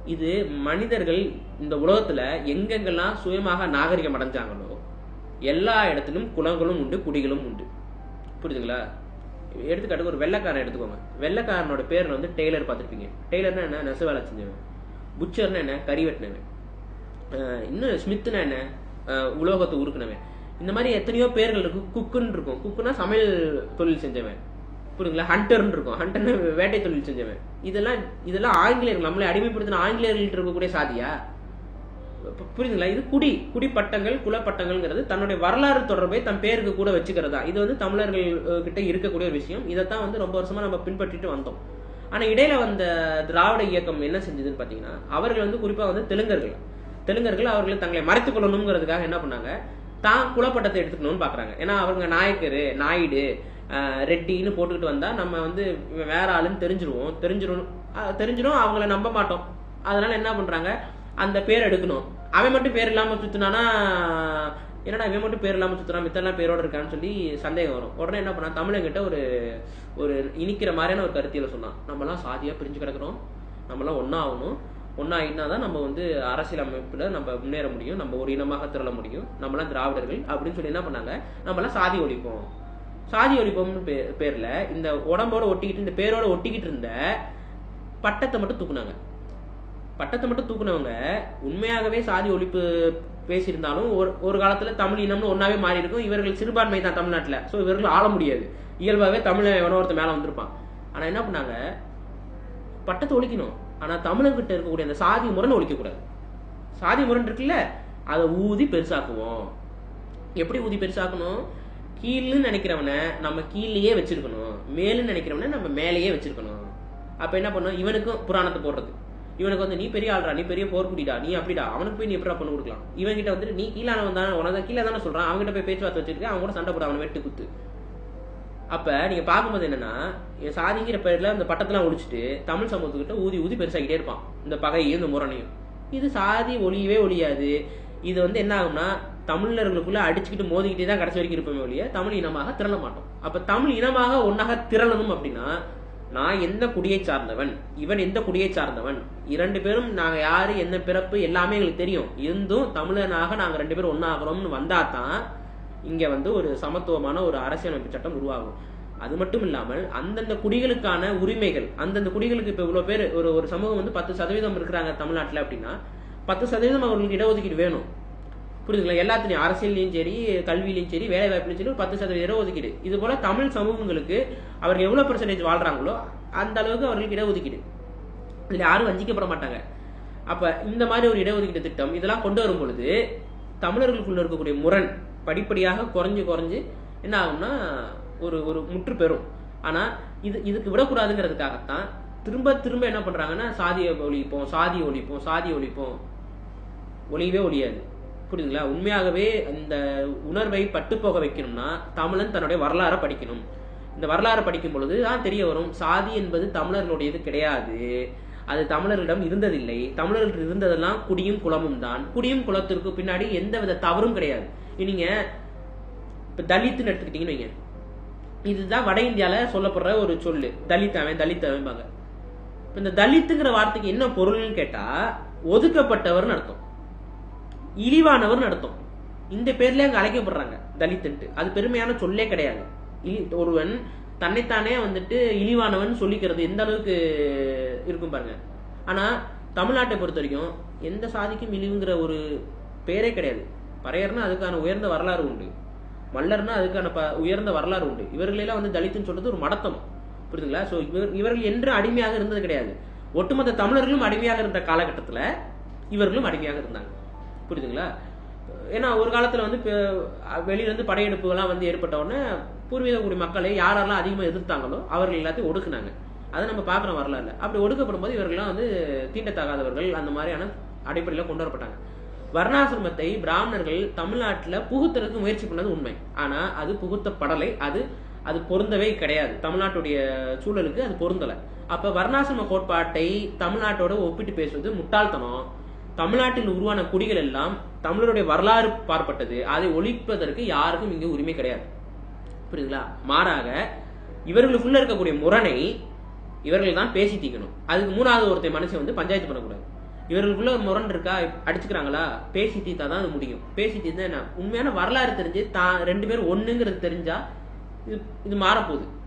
இது மனிதர்கள் இந்த உலகத்துல எங்கெங்கெல்லாம் சுயமாக நாகரிகம் அடைஞ்சாங்களோ எல்லா இடத்திலும் குலங்களும் உண்டு குடிகளும் உண்டு புரியுதுங்களா எடுத்துக்காட்டுக்கு ஒரு வெள்ளைக்காரன் எடுத்துக்கோங்க வெள்ளைக்காரனோட பேர்ல வந்து டெய்லர் பார்த்திருப்பீங்க டெய்லர்னா என்ன நெச வேலை செஞ்சவன் புச்சர்னா என்ன கறி வெட்டினவன் அஹ் இன்னும் ஸ்மித்னா என்ன அஹ் உலோகத்தை உருக்குனவன் இந்த மாதிரி எத்தனையோ பேர்கள் இருக்கு குக்குன்னு இருக்கும் குக்குனா சமையல் தொழில் செஞ்சவன் புரியுங்களா ஹண்டர்னு இருக்கும் ஹண்டர்னு வேட்டை தொழில் செஞ்சவன் இதெல்லாம் இதெல்லாம் ஆங்கிலேயர்கள் நம்மளை அடிமைப்படுத்தின ஆங்கிலேயர்கள்ட்ட இருக்கக்கூடிய சாதியா பு- புரியுதுங்களா இது குடி குடிப்பட்டங்கள் குலப்பட்டங்கள்ங்கிறது தன்னுடைய வரலாறு தொடர்பை தன் பேருக்கு கூட வச்சுக்கிறதா இது வந்து தமிழர்கள் அஹ், கிட்ட இருக்கக்கூடிய ஒரு விஷயம் இதைத்தான் வந்து ரொம்ப வருஷமா நம்ம பின்பற்றிட்டு வந்தோம் ஆனா இடையில வந்த திராவிட இயக்கம் என்ன செஞ்சதுன்னு பாத்தீங்கன்னா அவர்கள் வந்து குறிப்பா வந்து தெலுங்கர்கள் தெலுங்கர்கள் அவர்களை தங்களை மறைத்துக் கொள்ளணுங்கிறதுக்காக என்ன பண்ணாங்க தான் குலப்பட்டத்தை எடுத்துக்கணும்னு பாக்குறாங்க ஏன்னா அவங்க நாயக்கரு நாயுடு அஹ், ரெட்டின்னு போட்டுக்கிட்டு வந்தா நம்ம வந்து இவன் வேற ஆளுன்னு தெரிஞ்சிருவோம் தெரிஞ்சிரும் அஹ், தெரிஞ்சிரும் அவங்கள நம்ப மாட்டோம் அதனால என்ன பண்றாங்க அந்த பேர் எடுக்கணும் அவன் மட்டும் பேர் இல்லாம சுத்தினானா என்னடா இவன் மட்டும் பேர் இல்லாம சுத்துறான் மித்தெல்லாம் பேரோட இருக்கான்னு சொல்லி சந்தேகம் வரும் உடனே என்ன பண்ணா தமிழங்கிட்ட ஒரு ஒரு இனிக்கிற மாதிரியான ஒரு கருத்தியல சொன்னான் நம்மலாம் சாதியா பிரிஞ்சு கிடக்குறோம் நம்மலாம் ஒண்ணா ஆகணும் ஒண்ணா ஆயினா தான் நம்ம வந்து அரசியல் அமைப்புல நம்ம முன்னேற முடியும் நம்ம ஒரு இனமாக திரள முடியும் நம்மலாம் திராவிடர்கள் அப்படின்னு சொல்லி என்ன பண்ணாங்க நம்மலாம் சாதி ஒழிப்போம் சாதி ஒழிப்போம்னு பே- பேர்ல இந்த உடம்போட ஒட்டிக்கிட்டு இந்த பேரோட ஒட்டிக்கிட்டு இருந்த பட்டத்தை மட்டும் தூக்குனாங்க பட்டத்தை மட்டும் தூக்குனவங்க உண்மையாகவே சாதி ஒழிப்பு பேசியிருந்தாலும் ஒரு ஒரு காலத்துல தமிழ் இனம்னு ஒன்னாவே மாறி இருக்கும் இவர்கள் சிறுபான்மை தான் தமிழ்நாட்டுல சோ இவர்கள் ஆள முடியாது இயல்பாவே தமிழ எவனோ ஒருத்தன் மேல வந்திருப்பான் ஆனா என்ன பண்ணாங்க பட்டத்தை ஒழிக்கணும் ஆனா தமிழர்கிட்ட இருக்கக்கூடிய அந்த சாதி முரண் ஒழிக்க கூடாது சாதி முரண் இருக்குல்ல அதை ஊதி பெருசாக்குவோம் எப்படி ஊதி பெருசாக்கணும் கீழ்னு நினைக்கிறவனை நம்ம கீழேயே வச்சிருக்கணும் மேலுன்னு நினைக்கிறவனை நம்ம மேலேயே வச்சிருக்கணும் அப்ப என்ன பண்ணும் இவனுக்கும் புராணத்தை போடுறது இவனுக்கு வந்து நீ பெரிய ஆள்றா நீ பெரிய போர்க்குடிடா நீ அப்படிடா அவனுக்கு போய் நீ எப்படா பண்ண கொடுக்கலாம் இவன்கிட்ட வந்துட்டு நீ கீழானவன் தானே உனக்கு கீழே தானே சொல்றான் அவன்கிட்ட போய் பேச்சுவார்த்தை வச்சிருக்க அவன் கூட சண்டை போட அவனை வெட்டு குத்து அப்ப நீங்க பார்க்கும்போது என்னன்னா இவன் சாதிங்கிற பேர்ல இந்த பட்டத்தெல்லாம் ஒழிச்சிட்டு தமிழ் சமூகத்துக்கிட்ட ஊதி ஊதி பெருசாக்கிட்டே இருப்பான் இந்த பகையும் இந்த முரணையும் இது சாதி ஒளியவே ஒழியாது இது வந்து என்ன ஆகும்னா தமிழர்களுக்குள்ள அடிச்சுக்கிட்டு மோதிக்கிட்டே தான் கடைசி வரைக்கும் இருப்போமே ஒழிய தமிழ் இனமாக திரள மாட்டோம் அப்ப தமிழ் இனமாக ஒன்னாக திரளணும் அப்படின்னா நான் எந்த குடியை சார்ந்தவன் இவன் எந்த குடியை சார்ந்தவன் இரண்டு பேரும் நாங்க யாரு என்ன பிறப்பு எல்லாமே எங்களுக்கு தெரியும் இருந்தும் தமிழனாக நாங்க ரெண்டு பேரும் ஒன்னாகிறோம்னு வந்தா தான் இங்க வந்து ஒரு சமத்துவமான ஒரு அரசியலமைப்பு சட்டம் உருவாகும் அது மட்டும் இல்லாமல் அந்தந்த குடிகளுக்கான உரிமைகள் அந்தந்த குடிகளுக்கு இப்ப இவ்வளவு பேர் ஒரு ஒரு சமூகம் வந்து பத்து சதவீதம் இருக்கிறாங்க தமிழ்நாட்டுல அப்படின்னா பத்து சதவீதம் அவர்களுக்கு இடஒதுக்கீடு வேணும் புரியுதுங்களா எல்லாத்துலயும் அரசியல்லையும் சரி கல்வியிலையும் சரி வேலை வாய்ப்புலையும் சரி ஒரு பத்து சதவீத இடஒதுக்கீடு இது போல தமிழ் சமூகங்களுக்கு அவர்கள் எவ்வளவு பெர்சன்டேஜ் வாழ்றாங்களோ அந்த அளவுக்கு அவர்களுக்கு இடஒதுக்கீடு இதுல யாரும் வஞ்சிக்கப்பட மாட்டாங்க அப்ப இந்த மாதிரி ஒரு இடஒதுக்கீடு திட்டம் இதெல்லாம் கொண்டு வரும் பொழுது தமிழர்களுக்குள்ள இருக்கக்கூடிய முரண் படிப்படியாக குறைஞ்சு குறைஞ்சு என்ன ஆகும்னா ஒரு ஒரு முற்று பெறும் ஆனா இது இதுக்கு விடக்கூடாதுங்கிறதுக்காகத்தான் திரும்ப திரும்ப என்ன பண்றாங்கன்னா சாதியை ஒழிப்போம் சாதி ஒழிப்போம் சாதி ஒழிப்போம் ஒளியவே ஒழியாது புரியுதுங்களா உண்மையாகவே இந்த உணர்வை பட்டுப்போக வைக்கணும்னா தமிழன் தன்னுடைய வரலாறை படிக்கணும் இந்த வரலாறை படிக்கும் பொழுது தான் தெரிய வரும் சாதி என்பது தமிழர்களுடையது கிடையாது அது தமிழர்களிடம் இருந்ததில்லை தமிழர்கள் இருந்ததெல்லாம் குடியும் குலமும் தான் குடியும் குலத்திற்கு பின்னாடி எந்த வித தவறும் கிடையாது நீங்க இப்ப தலித்துன்னு எடுத்துக்கிட்டீங்கன்னு வைங்க இதுதான் வட இந்தியால சொல்லப்படுற ஒரு சொல்லு தலித் அவன் தலித் அவன்பாங்க இப்ப இந்த தலித்துங்கிற வார்த்தைக்கு என்ன பொருள்னு கேட்டா ஒதுக்கப்பட்டவர்னு அர்த்தம் இழிவானவர்னு அர்த்தம் இந்த பேர்ல அங்க அழைக்கப்படுறாங்க தலித்துன்ட்டு அது பெருமையான சொல்லே கிடையாது இழி- ஒருவன் தன்னைத்தானே வந்துட்டு இழிவானவன் சொல்லிக்கிறது எந்த அளவுக்கு இருக்கும் பாருங்க ஆனா தமிழ்நாட்டை பொறுத்த வரைக்கும் எந்த சாதிக்கும் இழிவுங்கிற ஒரு பேரே கிடையாது பறையர்னா அதுக்கான உயர்ந்த வரலாறு உண்டு மல்லர்னா அதுக்கான ப- உயர்ந்த வரலாறு உண்டு இவர்களெல்லாம் வந்து தலித்துன்னு சொல்றது ஒரு மடத்தம் புரியுதுங்களா சோ இவர் இவர்கள் என்று அடிமையாக இருந்தது கிடையாது ஒட்டுமொத்த தமிழர்களும் அடிமையாக இருந்த காலகட்டத்துல இவர்களும் அடிமையாக இருந்தாங்க புரியுதுங்களா ஏன்னா ஒரு காலத்துல வந்து இப்ப வெளியில இருந்து படையெடுப்புகள்லாம் வந்து ஏற்பட்ட உடனே பூர்வீக குடி மக்களை யாரெல்லாம் அதிகமா எதிர்த்தாங்களோ அவர்கள் எல்லாத்தையும் ஒடுக்குனாங்க அதை நம்ம பார்க்குறோம் வரலாறுல அப்படி ஒடுக்கப்படும் போது இவர்கள்லாம் வந்து தீண்டத்தகாதவர்கள் அந்த மாதிரியான அடிப்படையில கொண்டு வரப்பட்டாங்க வர்ணாசிரமத்தை பிராமணர்கள் தமிழ்நாட்டுல புகுத்துறதுக்கு முயற்சி பண்ணது உண்மை ஆனா அது புகுத்தப்படலை அது அது பொருந்தவே கிடையாது தமிழ்நாட்டுடைய சூழலுக்கு அது பொருந்தல அப்ப வர்ணாசிரம கோட்பாட்டை தமிழ்நாட்டோட ஒப்பிட்டு பேசுவது முட்டாள்தனம் தமிழ்நாட்டில் உருவான குடிகள் எல்லாம் தமிழருடைய வரலாறு பார்ப்பட்டது அதை ஒழிப்பதற்கு யாருக்கும் இங்கு உரிமை கிடையாது புரியுதுங்களா மாறாக இவர்களுக்குள்ள இருக்கக்கூடிய முரணை இவர்கள் தான் பேசி தீக்கணும் அதுக்கு மூணாவது ஒருத்தர் மனுஷன் வந்து பஞ்சாயத்து பண்ணக்கூடாது இவர்களுக்குள்ள ஒரு முரண் இருக்கா அடிச்சுக்கிறாங்களா பேசி தீர்த்தா தான் அது முடியும் பேசி தீர்த்தா என்ன உண்மையான வரலாறு தெரிஞ்சு தான் ரெண்டு பேரும் ஒண்ணுங்கிறது தெரிஞ்சா இது இது மாறப்போகுது